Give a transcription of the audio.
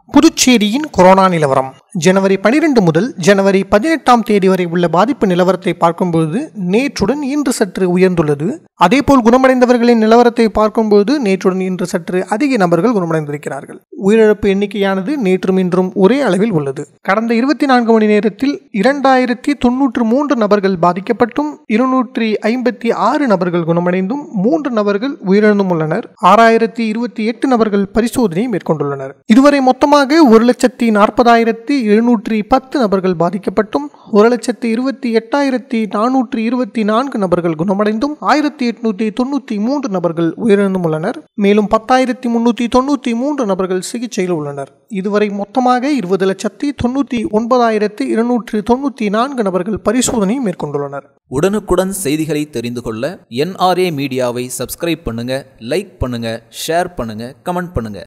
புதுச்சேரியின் கொரோனா நிலவரம் ஜனவரி 12 முதல் ஜனவரி பதினெட்டாம் தேதி வரை உள்ள பாதிப்பு நிலவரத்தை பார்க்கும்போது நேற்றுடன் இன்று சற்று உயர்ந்துள்ளது அதேபோல் குணமடைந்தவர்களின் நிலவரத்தை பார்க்கும்போது நேற்றுடன் இன்று சற்று அதிக நபர்கள் குணமடைந்திருக்கிறார்கள் உயிரிழப்பு எண்ணிக்கையானது நேற்றும் இன்றும் ஒரே அளவில் உள்ளது கடந்த இருபத்தி நான்கு மணி நேரத்தில் இரண்டாயிரத்தி தொன்னூற்று மூன்று நபர்கள் பாதிக்கப்பட்டும் இருநூற்றி ஐம்பத்தி ஆறு நபர்கள் குணமடைந்தும் மூன்று நபர்கள் உயிரிழந்தும் உள்ளனர் ஆறாயிரத்தி இருபத்தி எட்டு நபர்கள் பரிசோதனை மேற்கொண்டுள்ளனர் இதுவரை மொத்தமாக ஒரு லட்சத்தி நாற்பதாயிரத்தி எழுநூற்றி பத்து நபர்கள் பாதிக்கப்பட்டும் ஒரு லட்சத்தி இருபத்தி எட்டாயிரத்தி நானூற்றி இருபத்தி நான்கு நபர்கள் குணமடைந்தும் ஆயிரத்தி எட்நூத்தி தொண்ணூத்தி மூன்று நபர்கள் உயிரிழந்தும் உள்ளனர் மேலும் பத்தாயிரத்தி முன்னூத்தி தொண்ணூத்தி மூன்று நபர்கள் சிகிச்சையில் உள்ளனர் இதுவரை மொத்தமாக இருபது லட்சத்தி தொண்ணூத்தி ஒன்பதாயிரத்தி இருநூற்றி தொண்ணூத்தி நான்கு நபர்கள் பரிசோதனை மேற்கொண்டுள்ளனர் உடனுக்குடன் செய்திகளை தெரிந்து கொள்ள என்ஆர்ஏ மீடியாவை சப்ஸ்கிரைப் பண்ணுங்க லைக் பண்ணுங்க ஷேர் பண்ணுங்க கமெண்ட் பண்ணுங்க